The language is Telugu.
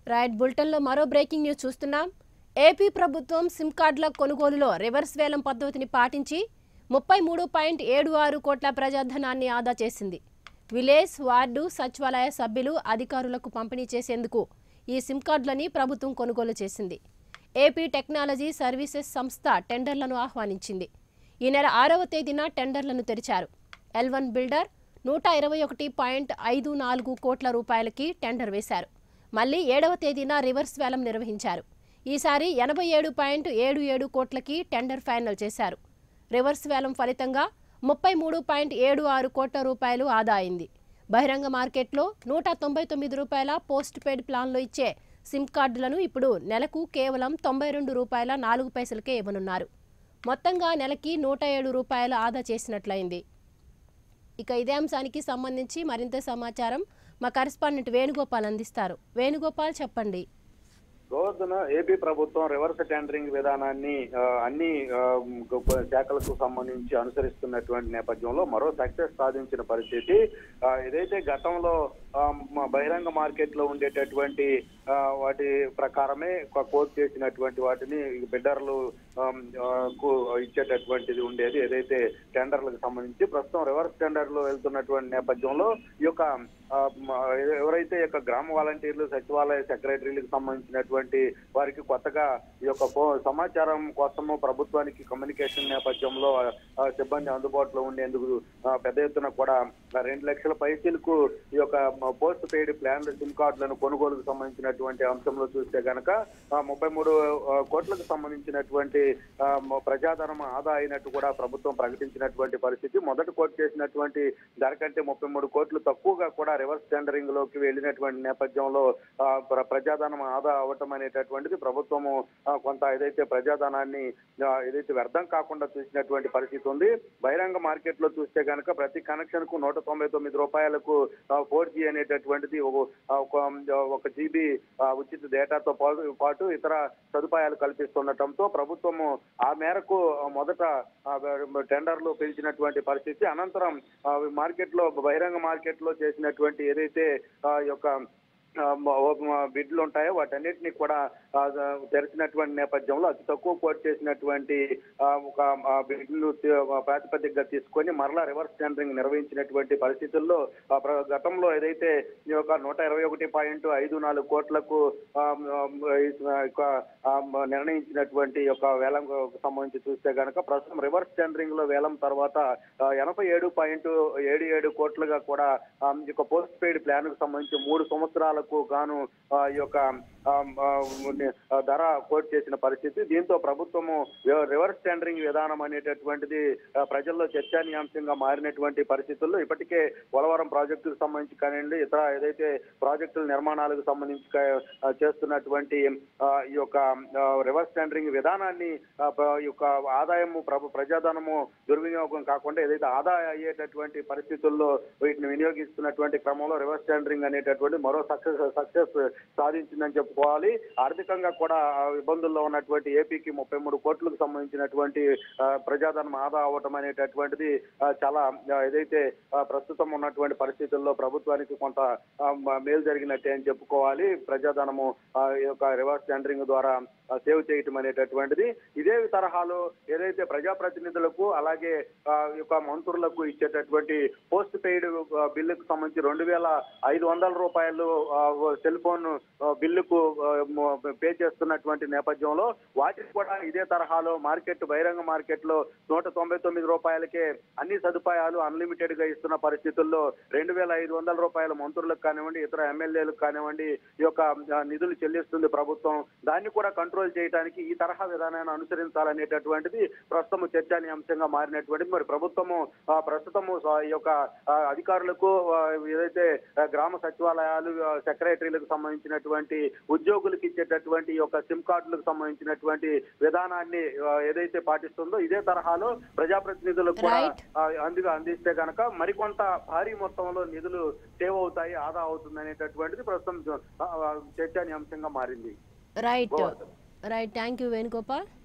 రైట్ బులెటిన్లో మరో బ్రేకింగ్ న్యూస్ చూస్తున్నాం ఏపీ ప్రభుత్వం సిమ్ కార్డుల కొనుగోలులో రివర్స్ వేలం పద్ధతిని పాటించి ముప్పై మూడు పాయింట్ ఏడు ఆరు కోట్ల ప్రజాధనాన్ని ఆదా చేసింది విలేజ్ వార్డు సచివాలయ సభ్యులు అధికారులకు పంపిణీ చేసేందుకు ఈ సిమ్ కార్డులని ప్రభుత్వం కొనుగోలు చేసింది ఏపీ టెక్నాలజీ సర్వీసెస్ సంస్థ టెండర్లను ఆహ్వానించింది ఈ నెల ఆరవ తేదీన టెండర్లను తెరిచారు ఎల్ వన్ బిల్డర్ నూట ఇరవై ఒకటి పాయింట్ ఐదు నాలుగు కోట్ల రూపాయలకి టెండర్ వేశారు మళ్ళీ ఏడవ తేదీన రివర్స్ వేలం నిర్వహించారు ఈసారి ఎనభై ఏడు పాయింట్ ఏడు ఏడు కోట్లకి టెండర్ ఫైనల్ చేశారు రివర్స్ వేలం ఫలితంగా ముప్పై మూడు పాయింట్ ఏడు ఆరు కోట్ల రూపాయలు ఆదా అయింది బహిరంగ మార్కెట్లో నూట తొంభై తొమ్మిది రూపాయల పోస్ట్ పెయిడ్ ప్లాన్లో ఇచ్చే సిమ్ కార్డులను ఇప్పుడు నెలకు కేవలం తొంభై రెండు రూపాయల నాలుగు పైసలకే ఇవ్వనున్నారు మొత్తంగా నెలకి నూట ఏడు రూపాయలు ఆదా చేసినట్లయింది ఇక ఇదే అంశానికి సంబంధించి మరింత సమాచారం మా కరెస్పాండెంట్ వేణుగోపాల్ అందిస్తారు వేణుగోపాల్ చెప్పండి రోజున ఏపీ ప్రభుత్వం రివర్స్ టెండరింగ్ విధానాన్ని ఆ, అన్ని ఆ, గొప్ప శాఖలకు సంబంధించి అనుసరిస్తున్నటువంటి నేపథ్యంలో మరో సక్సెస్ సాధించిన పరిస్థితి ఆ, ఏదైతే గతంలో ఆ, మ- బహిరంగ మార్కెట్ లో ఉండేటటువంటి ఆ, వాటి ప్రకారమే ఒక కోట్ చేసినటువంటి వాటిని ఈ బిడ్డర్లు ఆమ్, ఆ, కు ఇచ్చేటటువంటిది ఉండేది ఏదైతే టెండర్లకు సంబంధించి ప్రస్తుతం రివర్స్ టెండర్ లో వెళ్తున్నటువంటి నేపథ్యంలో ఈ యొక్క ఆ, మ- ఎవరైతే ఈ యొక్క గ్రామ వాలంటీర్లు సచివాలయ సెక్రటరీలకు సంబంధించినటువంటి వారికి కొత్తగా ఈ యొక్క ఫో- సమాచారం కోసము ప్రభుత్వానికి కమ్యూనికేషన్ నేపథ్యంలో ఆ, సిబ్బంది అందుబాటులో ఉండేందుకు ఆ, పెద్ద ఎత్తున కూడా ఆ, రెండు లక్షల పైసలకు ఈ యొక్క మ- పోస్ట్ పెయిడ్ ప్లాన్ సిమ్ కార్డులను కొనుగోలుకు సంబంధించినటువంటి అంశంలో చూస్తే గనక ముప్పై మూడు కోట్లకు సంబంధించినటువంటి ఆ, మ- ప్రజాధనం ఆదా అయినట్టు కూడా ప్రభుత్వం ప్రకటించినటువంటి పరిస్థితి మొదటి కోట్ చేసినటువంటి ధర కంటే ముప్పై మూడు కోట్లు తక్కువగా కూడా రివర్స్ టెండరింగ్ లోకి వెళ్ళినటువంటి నేపథ్యంలో ఆ, ప్ర- ప్రజాధనం ఆదా అవటం అనేటటువంటిది ప్రభుత్వము ఆ, కొంత ఏదైతే ప్రజాధనాన్ని ఆ, ఏదైతే వ్యర్థం కాకుండా చూసినటువంటి పరిస్థితి ఉంది బహిరంగ మార్కెట్ లో చూస్తే కనుక ప్రతి కనెక్షన్ కు నూట తొంభై తొమ్మిది రూపాయలకు ఫోర్ జీ అనేటటువంటిది ఒక ఒక ఒక జీబీ ఉచిత డేటాతో పాటు పాటు ఇతర సదుపాయాలు కల్పిస్తుండటంతో ప్రభుత్వము ఆ మేరకు మొదట ఆ, టెండర్లు పెంచినటువంటి పరిస్థితి అనంతరం ఆ, మార్కెట్ లో బహిరంగ మార్కెట్ లో చేసినటువంటి ఏదైతే ఆ యొక్క ఆ, మ- మ- బిడ్లు ఉంటాయో వాటన్నిటిని కూడా ఆ, తెరిచినటువంటి నేపథ్యంలో అతి తక్కువ కోట్ చేసినటువంటి ఆ, ఒక ఆ, బిడ్లు తి- ప్రాతిపదికగా తీసుకొని మరలా రివర్స్ టెండరింగ్ నిర్వహించినటువంటి పరిస్థితుల్లో ఆ, ప్ర- గతంలో ఏదైతే ఈ యొక్క నూట ఇరవై ఒకటి పాయింట్ ఐదు నాలుగు కోట్లకు ఆ, మ- ఈ యొక్క, ఆ, మ- నిర్ణయించినటువంటి యొక్క వేలం సంబంధించి చూస్తే గనక ప్రస్తుతం రివర్స్ టెండరింగ్ లో వేలం తర్వాత ఆ, ఎనభై ఏడు పాయింట్ ఏడు ఏడు కోట్లుగా కూడా ఆ, ఈ యొక్క పోస్ట్ పెయిడ్ ప్లాన్ కు సంబంధించి మూడు సంవత్సరాలకు గాను ఆ, ఈ యొక్క ఆ, ఆ, ఆ, ధర కోట్ చేసిన పరిస్థితి దీంతో ప్రభుత్వము రి- రివర్స్ టెండరింగ్ విధానం అనేటటువంటిది ఆ, ప్రజల్లో చర్చానీయాంశంగా మారినటువంటి పరిస్థితుల్లో ఇప్పటికే పోలవరం ప్రాజెక్టుకు సంబంధించి కానివ్వండి ఇతర ఏదైతే ప్రాజెక్టుల నిర్మాణాలకు సంబంధించి కా- ఆ, చేస్తున్నటువంటి ఆ, ఈ యొక్క ఆ, రివర్స్ టెండరింగ్ విధానాన్ని ఆ, ప్ర- ఈ యొక్క ఆదాయము ప్రభు ప్రజాధనము దుర్వినియోగం కాకుండా ఏదైతే ఆదా అయ్యేటటువంటి పరిస్థితుల్లో వీటిని వినియోగిస్తున్నటువంటి క్రమంలో రివర్స్ టెండరింగ్ అనేటటువంటి మరో సక్సెస్ సక్సెస్ సాధించిందని చెప్పుకోవాలి ఆర్థికంగా కూడా ఆ, ఇబ్బందుల్లో ఉన్నటువంటి ఏపీకి ముప్పై మూడు కోట్లకు సంబంధించినటువంటి ఆ, ప్రజాధనం ఆదా అవటం అనేటటువంటిది ఆ, చాలా ఆ, ఏదైతే ఆ, ప్రస్తుతం ఉన్నటువంటి పరిస్థితుల్లో ప్రభుత్వానికి కొంత ఆ, మ- మేలు జరిగినట్టే అని చెప్పుకోవాలి ప్రజాధనము ఆ, ఈ యొక్క రివర్స్ టెండరింగ్ ద్వారా ఆ, సేవ్ చేయటం అనేటటువంటిది ఇదే తరహాలో ఏదైతే ప్రజాప్రతినిధులకు అలాగే ఆ, ఈ యొక్క మంత్రులకు ఇచ్చేటటువంటి పోస్ట్ పెయిడ్ ఆ, బిల్లుకు సంబంధించి రెండు వేల ఐదు వందల రూపాయలు ఆ, సెల్ ఫోన్ ఆ, బిల్లుకు ఆ, మ- పే చేస్తున్నటువంటి నేపథ్యంలో వాటికి కూడా ఇదే తరహాలో మార్కెట్ బహిరంగ మార్కెట్ లో నూట తొంభై తొమ్మిది రూపాయలకే అన్ని సదుపాయాలు అన్లిమిటెడ్ గా ఇస్తున్న పరిస్థితుల్లో రెండు వేల ఐదు వందల రూపాయల మంత్రులకు కానివ్వండి ఇతర ఎమ్మెల్యేలకు కానివ్వండి ఈ యొక్క ఆ, నిధులు చెల్లిస్తుంది ప్రభుత్వం దాన్ని కూడా కంట్రోల్ చేయడానికి ఈ తరహా విధానాన్ని అనుసరించాలనేటటువంటిది ప్రస్తుతం చర్చానీయాంశంగా మారినటువంటిది మరి ప్రభుత్వము ఆ, ప్రస్తుతము స- ఈ యొక్క ఆ, అధికారులకు ఆ, ఏదైతే ఆ, గ్రామ సచివాలయాలు ఆ, సెక్రటరీలకు సంబంధించినటువంటి ఉద్యోగులకు ఇచ్చేటటువంటి ఈ యొక్క సిమ్ కార్డులకు సంబంధించినటువంటి విధానాన్ని ఆ, ఏదైతే పాటిస్తుందో ఇదే తరహాలో ప్రజాప్రతినిధులకు కూడా Right. ఆ, అందుగా అందిస్తే కనుక మరికొంత భారీ మొత్తంలో నిధులు సేవ్ అవుతాయి ఆదా అవుతుంది అనేటటువంటిది ప్రస్తుతం ఆ, ఆ, చర్చానీయాంశంగా మారింది right Govardhan. Right thank you Venugopal